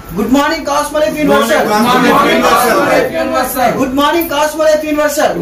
Good morning Cosmolife universal good morning Cosmolife universal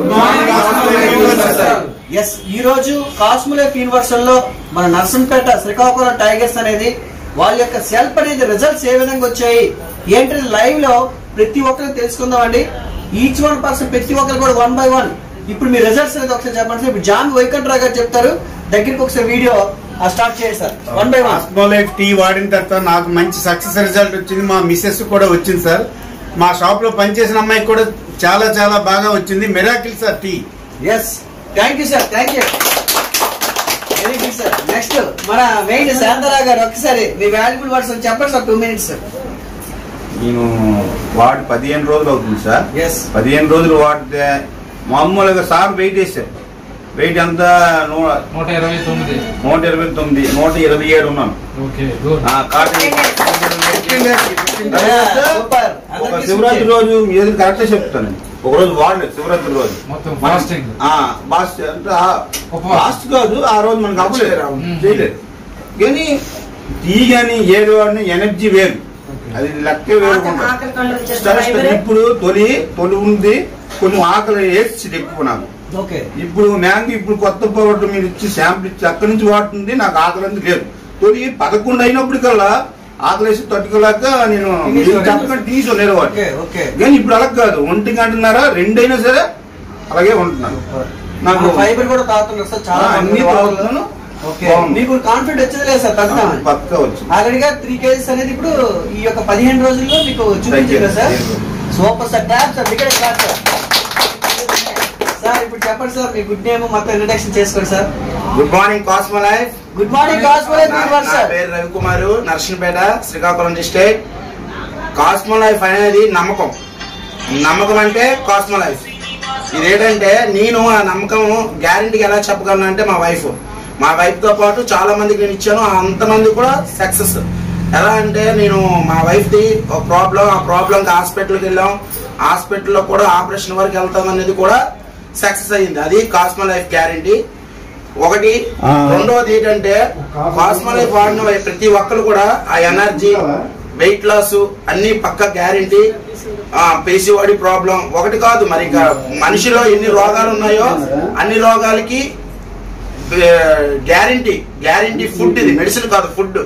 yes ఈ రోజు Cosmolife universal లో మన నర్సంపేట శ్రీకాకుళం టైగర్స్ అనేది వాళ్ళ యొక్క సెల్ఫ్ అనేది రిజల్ట్స్ ఏ విధంగా వచ్చాయి ఏంటంటే లైవ్ లో ప్రతి ఒక్కరికి తెలుసుకుందాం అండి ఈచ్ వన్ పర్సన్ ప్రతి ఒక్కరు కూడా వన్ బై వన్ ఇప్పుడు మీ రిజల్ట్స్ అనేది ఒకసారి చెప్పండి సార్ ఇప్పుడు జాన్ వైకంఠరావు గారు చెప్తారు దగ్గరికి ఒకసారి వీడియో స్టార్ట్ చేయండి sir one by one Cosmolife tea వాడిన తర్వాత నాకు మంచి సక్సెస్ రిజల్ట్ వచ్చింది మా మిస్సెస్ కూడా వచ్చింది సార్ మా షాప్ లో పనిచేసిన అమ్మాయికి కూడా చాలా చాలా బాగా వచ్చింది miracle sir tea yes thank you sir thank you very good sir next మన మెయిన్ శాంతరా గారు ఒకసారి మీ వాల్యుబుల్ వర్డ్స్ చెప్పండి సార్ టూ మినిట్స్ నేను వాడి పదిహేను రోజులు అవుతుంది సార్ ఎస్ పదిహేను రోజులు వాడితే మామూలుగా సార్ వెయిట్ వేసారు వెయిట్ అంతా నూ- నూట ఇరవై తొమ్మిది నూట ఇరవై తొమ్మిది నూట ఇరవై ఏడు ఉన్నాను ఓకే గుడ్ ఆ, కాటన్ సూపర్ ఒక శివరాత్రి రోజు ఏది కరెక్ట్ చెప్తాను ఒక రోజు వాడలేదు శివరాత్రి రోజు మొత్తం ఫాస్టింగ్ ఆ, బాస్ట్ అంటే ఆ- ఉపవాసం. బాస్ట్ కాదు ఆ రోజు మనకు అవ్వలేదు ఉమ్. చేయలేదు కానీ టీ కానీ ఏడు వాడిని ఎనర్జీ వేరు అది లెక్క వేరు స్ట్రెస్ ఇప్పుడు తొలి తొలి ఉంది కొంచెం ఆకలి వేసి ఎక్కువ నాకు ఓకే ఇప్పుడు మ్యాంగో ఇప్పుడు కొత్త పౌడర్ మీరు ఇచ్చి శాంపుల్ ఇచ్చి అక్కడి నుంచి వాడుతుంది నాకు ఆకలి అనేది లేదు తొలి పదకొండు అయినప్పుడు కల్లా ఆకలి వేసి తట్టుకోలేక నేను తినేసేవాడు. చెప్పకుండా తీసుకోలేదు వాడు ఓకే ఓకే కానీ ఇప్పుడు అలా కాదు ఒంటి గంటన్నర రెండైనా సరే అలాగే ఉంటున్నాను నాకు ఫైబర్ కూడా తాగుతున్నారు సార్ చాలా ఆ, అన్ని మంది తాగుతున్నాను. ఓకే బాగుంది. మీకు కాన్ఫిడెంట్ వచ్చింది లేదు సార్ తగ్గుతామని పక్క వచ్చింది ఆల్రెడీగా త్రీ కేజీస్ అనేది ఇప్పుడు ఈ యొక్క పదిహేను రోజుల్లో మీకు చూపించింది కదా sir super sir tap sir ఇక్కడ క్లాస్ సార్ సార్ ఇప్పుడు చెప్పండి సార్ మీ గుడ్ నేమ్ మొత్తం ఇంట్రడక్షన్ చేసుకోండి sir good morning Cosmolife good morning Cosmolife నా యూనివర్స్ నా సార్ పేరు Ravikumar Narasannapeta Srikakulam district Cosmolife అనేది నమ్మకం నమ్మకం అంటే కాస్మో లైఫ్ ఇదేంటంటే నేను ఆ నమ్మకం గ్యారంటీకి ఎలా చెప్పగలను అంటే మా వైఫ్ మా వైఫ్ తో పాటు చాలా మందికి నేను ఇచ్చాను అంతమంది కూడా సక్సెస్ ఎలా అంటే నేను మా వైఫ్ ది ఒక ప్రాబ్లం ఆ ప్రాబ్లం హాస్పిటల్కి వెళ్ళాం హాస్పిటల్లో కూడా ఆపరేషన్ వరకు వెళ్తాం అనేది కూడా సక్సెస్ అయ్యింది అది కాస్మో లైఫ్ గ్యారంటీ ఒకటి ఆ. రెండవది ఏంటంటే కాస్మో లైఫ్ వాడిన వై- ప్రతి ఒక్కరు కూడా ఆ ఎనర్జీ వెయిట్ లాస్ అన్ని పక్క గ్యారంటీ పేసివాడి ప్రాబ్లం ఒకటి కాదు మరి ఇంకా మనిషిలో ఎన్ని రోగాలు ఉన్నాయో అన్ని రోగాలకి గ్యారంటీ గ్యారంటీ ఫుడ్ ఇది మెడిసిన్ కాదు ఫుడ్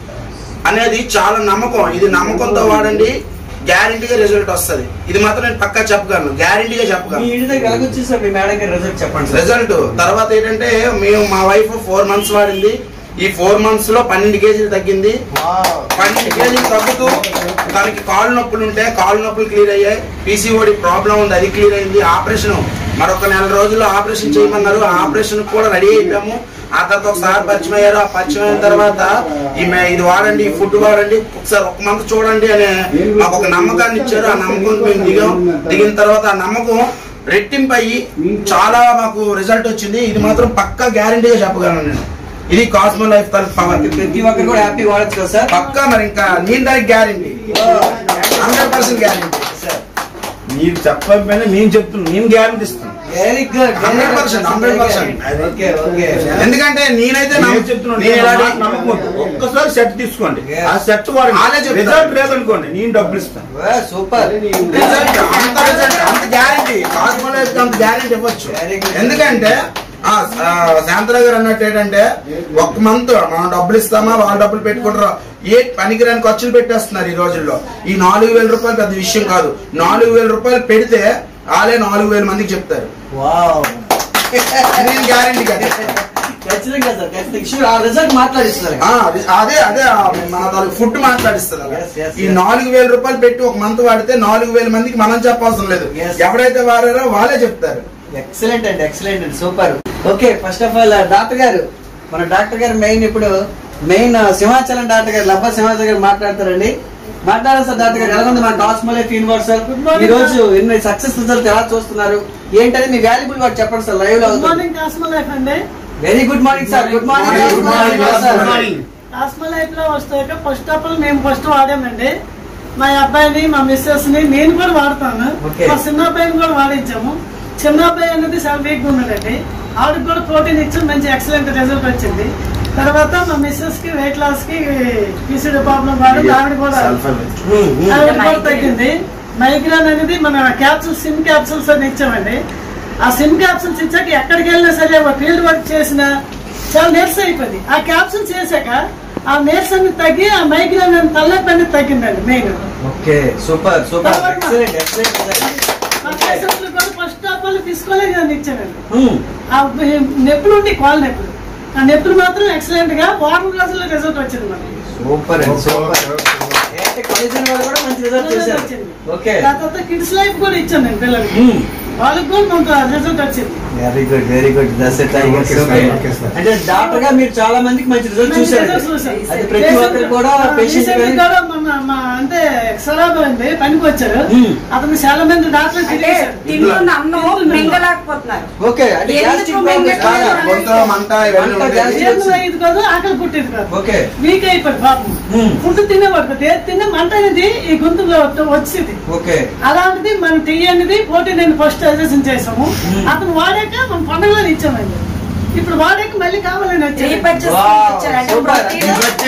అనేది చాలా నమ్మకం ఇది నమ్మకంతో వాడండి గ్యారంటీగా రిజల్ట్ వస్తది ఇది మాత్రం నేను పక్కా చెప్పగలను గ్యారంటీగా మీ చెప్పగలను ఇంటి దగ్గర ఎలాగొచ్చింది సార్ మీ మేడం గారి రిజల్ట్ చెప్పండి సార్ రిజల్ట్ తర్వాత ఏంటంటే మేము మా వైఫ్ ఫోర్ మంత్స్ వాడింది ఈ ఫోర్ మంత్స్ లో పన్నెండు కేజీలు తగ్గింది పన్నెండు కేజీలు తగ్గుతూ దానికి కాళ్ళు నొప్పులు ఉంటే కాళ్ళు నొప్పులు క్లియర్ అయ్యాయి పీసీఓడి ప్రాబ్లం ఉంది అది క్లియర్ అయింది ఆపరేషన్ మరొక నెల రోజుల్లో ఆపరేషన్ చేయమన్నారు ఆ ఆపరేషన్ కూడా రెడీ అయిపోయాము ఆ తర్వాత ఒకసారి పరిచయం అయ్యారు ఆ పరిచయం అయిన తర్వాత ఈ మే- ఇది వాడండి ఈ ఫుడ్ వాడండి ఒకసారి ఒక మంత్ చూడండి అనే మాకు ఒక నమ్మకాన్ని ఇచ్చారు ఆ నమ్మకం మేము దిగాం దిగిన తర్వాత ఆ నమ్మకం రెట్టింపు అయ్యి చాలా మాకు రిజల్ట్ వచ్చింది ఇది మాత్రం పక్కా గ్యారంటీగా చెప్పగలను నేను ఇది కాస్మో లైఫ్ తరఫు పవర్ ప్రతి ఒక్కరు కూడా హ్యాపీ వాడచ్చు కదా సార్ పక్కా మరి ఇంకా నేను దానికి guarantee hundred percent guarantee sir మీరు చెప్పకపోయినా నేను చెప్తున్నాను నేను గ్యారంటీ ఇస్తాను వెరీ గుడ్ 100%, 100%. ఓకే ఓకే ఎందుకంటే నేనైతే నమ్మకం చెప్తున్నాను నేను ఎలాంటి నమ్మకం వద్దు. ఒక్కసారి సెట్ తీసుకోండి Yes. ఆ సెట్ వాళ్ళే వాడు చెప్తారు. రిజల్ట్ లేదనుకోండి నేను డబ్బులు ఇస్తాను సూపర్ రిజల్ట్ అంత రిజల్ట్ అంత గ్యారంటీ కాస్మో లైఫ్ అంత గ్యారంటీ ఇవ్వచ్చు Very good. ఎందుకంటే ఆ, ఆ, శాంతరావు గారు అన్నట్టు ఏంటంటే ఒక్క మంత్ మనం డబ్బులు ఇస్తామా వాళ్ళ డబ్బులు పెట్టుకుంటారా ఏ పనికిరాని ఖర్చులు పెట్టేస్తున్నారు ఈ రోజుల్లో ఈ నాలుగు వేల రూపాయలు పెద్ద విషయం కాదు నాలుగు వేల రూపాయలు పెడితే వాళ్ళే నాలుగు వేల మందికి చెప్తారు వావ్ నేను గ్యారంటీ కదా ఖచ్చితంగా సార్ ఖచ్చితంగా Sure, ఆ రిజల్ట్ మాట్లాడిస్తున్నారు ఆ, అది- అదే అదే ఆ మన తాలూకు ఫుడ్ మాట్లాడిస్తారు Yes, yes, ఈ yes. నాలుగు వేల రూపాయలు పెట్టి ఒక మంత్ వాడితే నాలుగు వేల మందికి మనం చెప్పవసరం లేదు Yes. ఎవరైతే వాడారో వాళ్ళే చెప్తారు ఎక్సలెంట్ అండి ఎక్సలెంట్ అండి super okay first of all doctor గారు మన డాక్టర్ గారు మెయిన్ ఇప్పుడు మెయిన్ సింహాచలం డాక్టర్ గారు లబ్బ సింహాచలం గారు మాట్లాడతారండి మాట్లాడారు సార్ డాక్టర్ గారు ఎలా ఉంది మన కాస్మోలైఫ్ యూనివర్సల్ ఈ రోజు ఎన్ని సక్సెస్ రిజల్ట్ ఎలా చూస్తున్నారు ఏంటని మీ వాల్యుబుల్ వర్డ్ చెప్పండి సార్ లైవ్ లో గుడ్ మార్నింగ్ కాస్మో లైఫ్ అండి very good morning sir good morning Good morning, good morning. Cosmolife లో వస్తాక ఫస్ట్ ఆఫ్ ఆల్ మేము ఫస్ట్ వాడామండి మా అబ్బాయిని మా మిస్సెస్ ని నేను కూడా వాడతాను Okay. మా చిన్న అబ్బాయిని కూడా వాడించాము చిన్న అబ్బాయి అనేది చాలా వీక్ ఉన్నాడండి ఆవిడకి కూడా ప్రోటీన్ ఇచ్చి మంచి ఎక్సలెంట్ రిజల్ట్ వచ్చింది తర్వాత మా మిస్సెస్ కి వెయిట్ లాస్ కి పీసీడీ ప్రాబ్లం వాడు ఆవిడ కూడా ఆవిడ కూడా తగ్గింది మైగ్రేన్ అనేది మన క్యాప్సూల్ సిమ్ క్యాప్సూల్స్ అని ఇచ్చామండి ఆ సిమ్ క్యాప్సూల్స్ ఇచ్చాక ఎక్కడికి వెళ్ళినా సరే ఒక ఫీల్డ్ వర్క్ చేసినా చాలా నీరసం అయిపోయింది ఆ క్యాప్సూల్స్ చేశాక ఆ నీరసం తగ్గి ఆ మైగ్రేన్ అనే తలనొప్పి అనేది తగ్గిందండి మెయిన్ ఓకే సూపర్ సూపర్ తర్వాత- ఎక్సలెంట్ ఎక్సలెంట్ మా పేషెంట్లు కూడా ఫస్ట్ ఆఫ్ ఆల్ తీసుకోలేదు అని ఇచ్చానండి ఆ నొప్పులు ఉండి కాల్ నొప్పులు ఆ నొప్పులు మాత్రం ఎక్సలెంట్ గా వారం రోజుల్లో రిజల్ట్ వచ్చింది మనకి సూపర్ సూపర్ ఏంటి కొలిజన్ వాళ్ళు కూడా మంచి రిజల్ట్ రిజల్ట్ చేశారు వచ్చింది ఓకే ఆ తర్వాత కిడ్స్ లైఫ్ కూడా ఇచ్చాను నేను పిల్లలకి వాళ్ళకి కూడా మనకు రిజల్ట్ వచ్చింది very good very good that's it Okay, sir. Okay, sir. అంటే డాక్టర్ గా మీరు చాలా మందికి మంచి రిజల్ట్ మంచి చూసారు రిజల్ట్ చూశాను. అది ప్రతి ఒక్కరు కూడా ఆ, పేషెంట్ recent కూడా మన మా అంటే సరాబ్ అండి పనికి వచ్చారు Hmm. అతను చాలా మంది డాక్టర్ అంటే తిరిగేశారు తింటున్న అన్నం మింగలేకపోతున్నారు ఓకే అంటే ఎందుకు గ్యాస్ట్రిక్ మింగ- ప్రాబ్లమ్స్ బాగా గొంతు మంట ఇవన్నీ మంట, ఉంటాయి. గ్యాస్ జీర్ణం అయ్యేది కాదు ఆకలి పుట్టేది కాదు ఓకే వీక్ అయిపోయింది పాపం Hmm. ఫుడ్ తినేవాడు కాదు. ఏది తిన్న మంట అనేది ఈ గొంతులో వచ్చేది ఓకే అలాంటిది మన టీ అనేది పోటీ నేను ఫస్ట్ సజెషన్ చేసాము అతను వాడాక మన పండుగలో ఇచ్చామండి ఇప్పుడు వాడాక మళ్ళీ కావాలని త్రీ వచ్చాయి పర్చేస్ Wow, వచ్చారంటే super. ప్రోటీన్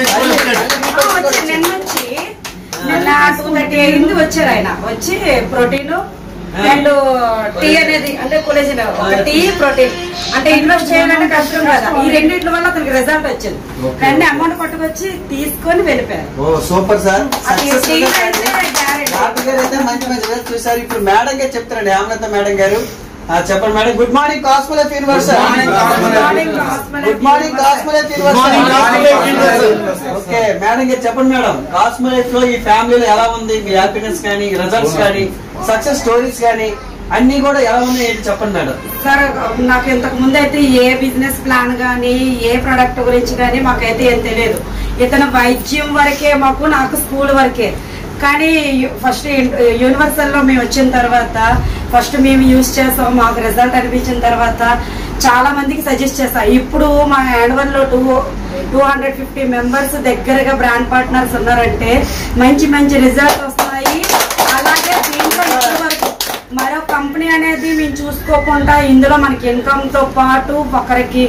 వచ్చి నిన్న వచ్చి నిన్న టూ థర్టీ అయింది వచ్చారు ఆయన వచ్చి ప్రోటీన్ అండ్ టీ అనేది అంటే కొలేజన్ ఒక టీ ప్రోటీన్ అంటే ఇన్వెస్ట్ చేయాలంటే కష్టం కదా ఈ రెండింటి వల్ల అతనికి రిజల్ట్ వచ్చింది Okay. రెండు అమౌంట్ పట్టుకొచ్చి తీసుకొని వెళ్ళిపోయారు ఓ సూపర్ సార్ అది సక్సెస్ టీ అయితే guarantee. డాక్టర్ గారు అయితే మంచి మంచి రిజల్ట్ చూసారు ఇప్పుడు మేడం గారు చెప్తారండి ఆమ్లత మేడం గారు ఆ, చెప్పండి madam good morning Cosmolife universal Good morning, Cosmolet. Good morning Cosmolife morning, Cosmolet universal Universal. Okay madam గారు చెప్పండి మేడం కాస్మోలైఫ్ లో ఈ ఫ్యామిలీలో ఎలా ఉంది మీ హ్యాపీనెస్ కానీ రిజల్ట్స్ కానీ సక్సెస్ స్టోరీస్ కానీ అన్ని కూడా ఎలా ఉన్నాయి ఏంటి చెప్పండి మేడం సార్ నాకు ఇంతకు ముందు అయితే ఏ బిజినెస్ ప్లాన్ గానీ ఏ ప్రొడక్ట్ గురించి కానీ మాకైతే ఏం తెలియదు ఇతను వైద్యం వరకే మాకు నాకు స్కూల్ వరకే కానీ ఫస్ట్ యూనివర్సల్ లో మేము వచ్చిన తర్వాత ఫస్ట్ మేము యూజ్ చేస్తాం మాకు రిజల్ట్ అనిపించిన తర్వాత చాలా మందికి సజెస్ట్ చేస్తాం ఇప్పుడు మా యాన్యువల్ లో two two hundred fifty members దగ్గరగా బ్రాండ్ పార్ట్నర్స్ ఉన్నారంటే మంచి మంచి రిజల్ట్ వస్తున్నాయి అలాగే దీంట్లో ఇప్పటి వరకు మరో కంపెనీ అనేది మేము చూసుకోకుండా ఇందులో మనకి ఇన్కమ్ తో పాటు ఒకరికి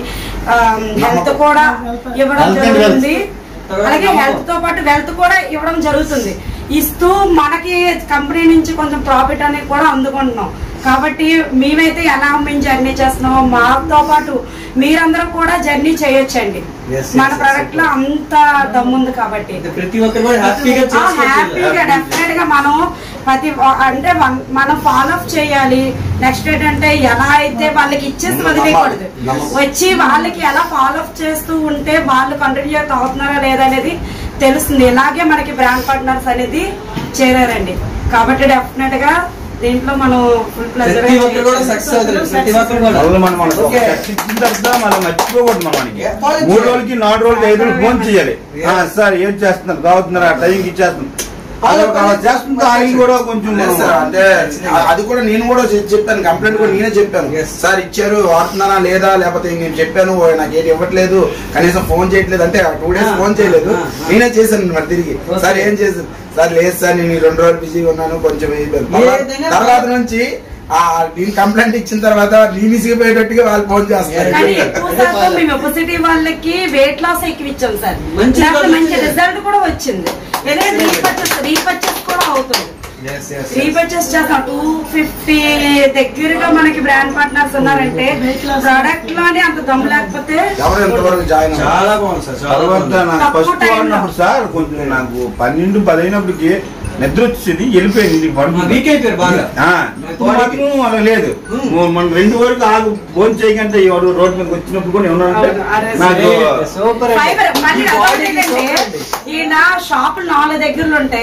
హెల్త్ కూడా ఇవ్వడం Health and జరుగుతుంది అలాగే హెల్త్ తో పాటు వెల్త్ కూడా ఇవ్వడం జరుగుతుంది ఇస్తూ మనకి కంపెనీ నుంచి కొంచెం ప్రాఫిట్ అనేది కూడా అందుకుంటున్నాం కాబట్టి మేమైతే ఎలా మేము జర్నీ చేస్తున్నామో మాతో పాటు మీరందరూ కూడా జర్నీ చేయొచ్చండి Yes, yes, మన yes, ప్రోడక్ట్ లో అంత దమ్ముంది కాబట్టి అంటే ప్రతి ఒక్కరు కూడా హ్యాపీగా హ్యాపీగా డెఫినెట్ గా మనం ప్రతి అంటే మన- మనం ఫాలో అప్ చేయాలి నెక్స్ట్ ఏంటంటే ఎలా అయితే వాళ్ళకి ఇచ్చేసి వదిలేయకూడదు వచ్చి వాళ్ళకి ఎలా ఫాలో అప్ చేస్తూ ఉంటే వాళ్ళు కంటిన్యూ అవుతున్నారా లేదా అనేది తెలుస్తుంది ఇలాగే మనకి బ్రాండ్ పార్ట్నర్స్ అనేది చేరారండి కాబట్టి డెఫినెట్ గా దీంట్లో మనం ఫుల్ ప్రతి ఒక్కరు కూడా సక్సెస్ అవుతారు ప్రతి ఒక్కరు కూడా మళ్ళీ మనం మనకు ఒక ఓకే. టెస్ట్ ఇచ్చిన తర్వాత మనం మర్చిపోకూడదు మనం మనకి Yeah, follow మూడు చేయాలి. రోజులకి నాలుగు రోజులకి ఐదు రోజులు ఫోన్ చేయాలి Yeah. ఆ, సార్ ఏం చేస్తున్నారు కావుతున్నారు ఆ టైంకి ఇచ్చేస్తున్నాం Follow అదొక అలా చేస్తుంది ఆయన కూడా కొంచెం లేదు మనం- సార్ అంటే అ- అది కూడా నేను కూడా చె- చెప్పాను కంప్లైంట్ కూడా నేనే చెప్పాను Yes. సార్ ఇచ్చారు వాడుతున్నానా లేదా లేకపోతే నేను చెప్పాను ఓ నాకు ఏది ఇవ్వట్లేదు కనీసం ఫోన్ చేయట్లేదు అంటే టూ డేస్ Ah, ఫోన్ చేయలేదు ah, ah. నేనే చేశాను మరి తిరిగి Okay. సార్ ఏం చేశాను సార్ లేదు సార్ నేను ఈ రెండు రోజులు బిజీగా ఉన్నాను కొంచెం అయిపోయాను తర్వాత- ఏదైనా తర్వాత నుంచి ఆ నేను కంప్లైంట్ ఇచ్చిన తర్వాత నేను విసిగిపోయేటట్టుగా వాళ్ళు ఫోన్ చేస్తారు కానీ ఎక్కువ శాతం మేము ఒబసిటీ వాళ్ళకి వెయిట్ లాస్ ఎక్కువ ఇచ్చాం సార్ మంచి నాకు result మంచి వచ్చింది. రిజల్ట్ కూడా వచ్చింది ఏదైనా రీపర్చేస్ రీపర్చేస్ కూడా అవుతుంది Yes, yes, yes. రీపర్చేస్ చేస్తాం టూ ఫిఫ్టీ దగ్గరగా మనకి బ్రాండ్ పార్ట్నర్స్ ఉన్నారంటే ప్రోడక్ట్ లోనే అంత దమ్ము లేకపోతే ఎవరు ఎంతవరకు జాయిన్ అవ్వరు? చాలా బాగుంది సార్ చాలా తర్వాత బాగుంది నాకు తక్కువ ఫస్ట్ టైంలో. వాడినప్పుడు సార్ కొంచెం నాకు పన్నెండు పది అయినప్పటికి నిద్ర వచ్చేది వెళ్ళిపోయింది ఇంటికి పడుకుంటా. వీక్ అయిపోయారు బాగా. ఆ, ఇప్పుడు మాత్రం అలా లేదు Hmm. మన రెండు వరకు ఆగు ఫోన్ చేయకంటే ఎవరు రోడ్డు మీదకి వచ్చినప్పుడు కూడా ఏమన్నారంటే అవును, ఆ రెస్ట్ నాకు సూపర్ అండి. ఫైబర్ మళ్ళీ ఈ అదొకటి బాడీకి ఏంటంటే సూపర్ అండి. ఈయన షాపులు నాలుగు దగ్గరలు ఉంటే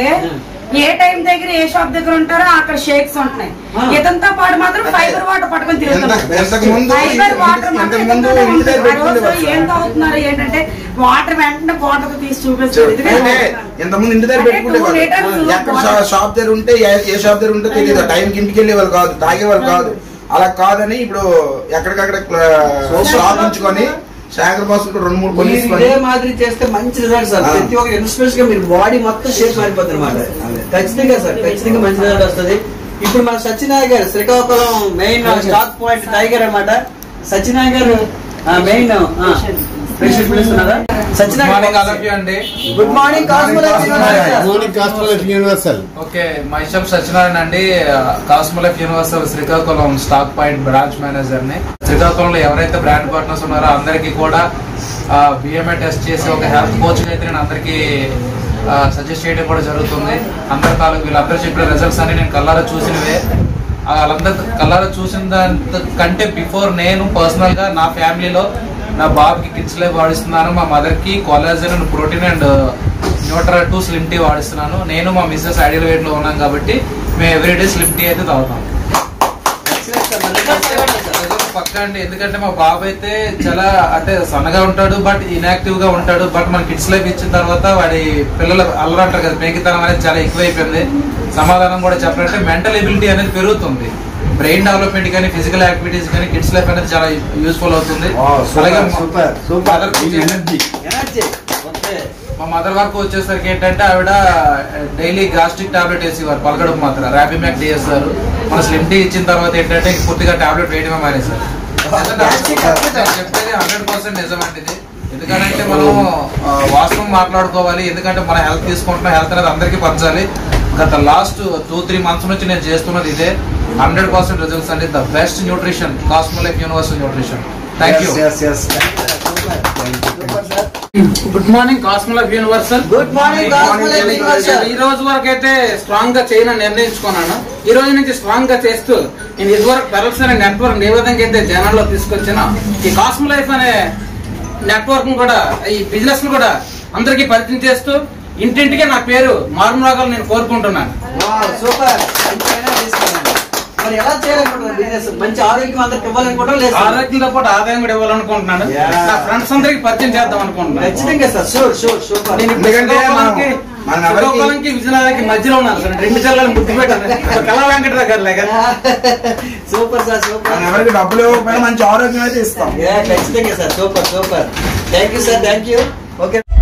ఏ టైం దగ్గర ఏ షాప్ దగ్గర ఉంటారో అక్కడ షేక్స్ ఉంటున్నాయి ఆ. ఇతనితో పాటు మాత్రం ఫైబర్ వాటర్ పట్టుకొని ఎంత- తిరుగుతున్నారు ఎంతకు ముందు ఫైబర్ వాటర్ మాత్రం ఎంతకు ముందు ఇతనితోనే ఇంటి దగ్గర ఉంటుంది. ఆ రోజు పెట్టుకునేవారు ఏం సార్. తాగుతున్నారు ఏంటంటే వాటర్ వెంటనే బాటిల్ తీసి చూపిస్తారు ఇదిగో అంటే ఇంతకుముందు ఇంటి దగ్గర అంటే పెట్టుకునేవాళ్ళు two liters ఎక్కడ water. షా- షాప్ దగ్గర ఉంటే ఏ- ఏ షాప్ దగ్గర ఉంటే తెలియదు టైంకి ఇంటికి వెళ్ళే వాళ్ళు కాదు తాగే వాళ్ళు కాదు అలా కాదని ఇప్పుడు ఎక్కడికక్కడ షాప్ ఉంచుకొని శాఖర్ బాస్ రెండు మూడు మీరు కొనేసుకొని ఇదే మాదిరి చేస్తే మంచి రిజల్ట్ సార్ ఆ. ప్రతి ఒక్క ఇన్స్పిరేషన్ గా మీరు బాడీ మొత్తం షేప్ మారిపోతుంది అనమాట ఖచ్చితంగా సార్ ఖచ్చితంగా మంచి రిజల్ట్ వస్తుంది ఇప్పుడు మన సత్యనారాయణ గారు Srikakulam main stock point tiger అన్నమాట సత్యనారాయణ గారు మెయిన్ ప్రేక్షకులు పిలుస్తున్నారా good morning all of you అండి గుడ్ మార్నింగ్ కాస్మోలైఫ్ మార్నింగ్ కాస్ట్రల్ యూనివర్సల్ ఓకే మైషప్ సత్యనారాయణ అండి Cosmolife universal Srikakulam stock point branch manager ని శ్రీకాకుళంలో ఎవరైతే బ్రాండ్ పార్ట్నర్స్ ఉన్నారో అందరికీ కూడా బిఎంఏ టెస్ట్ చేసి ఒక హెల్త్ కోచ్ అయితే నేను అందరికీ సజెస్ట్ చేయడం కూడా జరుగుతుంది అందరి కాలం వీళ్ళందరూ చెప్పిన రిజల్ట్స్ అన్ని నేను కల్లారా చూసినవే ఆ వాళ్ళందరూ కల్లారా చూసిన దాని కంటే బిఫోర్ నేను పర్సనల్ గా నా ఫ్యామిలీలో నా బాబుకి కిడ్స్ లైఫ్ వాడిస్తున్నాను మా మదర్ కి collagen and protein and nutra to slim tea వాడిస్తున్నాను నేను మా మిస్సెస్ ఐడియల్ వెయిట్ లో ఉన్నాం కాబట్టి మేము ఎవ్రీడే స్లిమ్ టీ అయితే తాగుతాం పక్క అండి ఎందుకంటే మా బాబు అయితే చాలా అంటే సన్నగా ఉంటాడు బట్ ఇన్యాక్టివ్ గా ఉంటాడు బట్ మన కిడ్స్ లైఫ్ ఇచ్చిన తర్వాత వాడి పిల్లలు అల్లరు అంటారు కదా మేకితనం అనేది చాలా ఎక్కువైపోయింది సమాధానం కూడా చెప్పాలంటే మెంటల్ ఎబిలిటీ అనేది పెరుగుతుంది బ్రెయిన్ డెవలప్మెంట్ కానీ ఫిజికల్ యాక్టివిటీస్ కానీ కిడ్స్ లైఫ్ అనేది చాలా యూస్ఫుల్ అవుతుంది అలాగే మా- సూపర్ Mother కి సూపర్ ఎనర్జీ ఎనర్జీ ఓకే మా మదర్ వరకు వచ్చేసరికి ఏంటంటే ఆవిడ డైలీ గ్యాస్ట్రిక్ టాబ్లెట్ వేసేవారు పలకడుపు మాత్రం ర్యాపిమ్యాక్ చేస్తారు మన స్లిమ్ టీ ఇచ్చిన తర్వాత ఏంటంటే ఇంక పూర్తిగా టాబ్లెట్ వేయడమే మానేశారు Gastric tablet. నేను చెప్పేది హండ్రెడ్ పర్సెంట్ నిజమండి ఇది ఎందుకంటే మనం ఆ, వాస్తవం మాట్లాడుకోవాలి ఎందుకంటే మన హెల్త్ తీసుకుంటున్న హెల్త్ అనేది అందరికీ పంచాలి గత లాస్ట్ టూ త్రీ మంత్స్ నుంచి నేను చేస్తున్నది ఇదే హండ్రెడ్ పర్సెంట్ రిజల్ట్స్ అండి the best nutrition Cosmolife universal nutrition thank you super sir good morning Cosmolife universal good morning Cosmolife universal ఈ రోజు వరకు అయితే స్ట్రాంగ్ గా చేయనని నిర్ణయించుకున్నాను ఈ రోజు నుంచి స్ట్రాంగ్ గా చేస్తూ నేను ఇదివరకు పెరల్స్ అనే నెట్వర్క్ ఏ విధంగా అయితే జనాల్లో తీసుకొచ్చినా ఈ కాస్మో లైఫ్ అనే నెట్వర్క్ కూడా ఈ బిజినెస్ కూడా అందరికీ పరిచయం చేస్తూ ఇంటింటికే నా పేరు మారుమరాగాలు నేను కోరుకుంటున్నాను సూపర్ మంచి ఎనర్జీ ఇస్తున్నాను. మరి ఎలా చేయాలనుకుంటున్నారు బిజినెస్ మంచి ఆరోగ్యం అందరికి ఇవ్వాలనుకుంటాం లేదు ఆరోగ్యంతో పాటు ఆదాయం కూడా ఇవ్వాలనుకుంటున్నాను Yeah. నా ఫ్రెండ్స్ అందరికి పరిచయం చేద్దాం అనుకుంటున్నాను ఖచ్చితంగా సార్ షూర్ షూర్ సూపర్ నేను ఇప్పుడు ఎందుకంటే మనం- శ్రీకాకుళంకి- మనం ఎవరికి- శ్రీకాకుళంకి విజయనగరానికి మధ్యలో ఉన్నాను సార్ రెండు జిల్లాలు ముద్దు పెట్టాను కళా వెంకటరావు గారు లేక సూపర్ సార్ సూపర్ మనం ఎవరికి డబ్బులు ఇవ్వకపోయినా మంచి ఆరోగ్యం అయితే ఇస్తాం ఖచ్చితంగా sir super super thank you sir thank you okay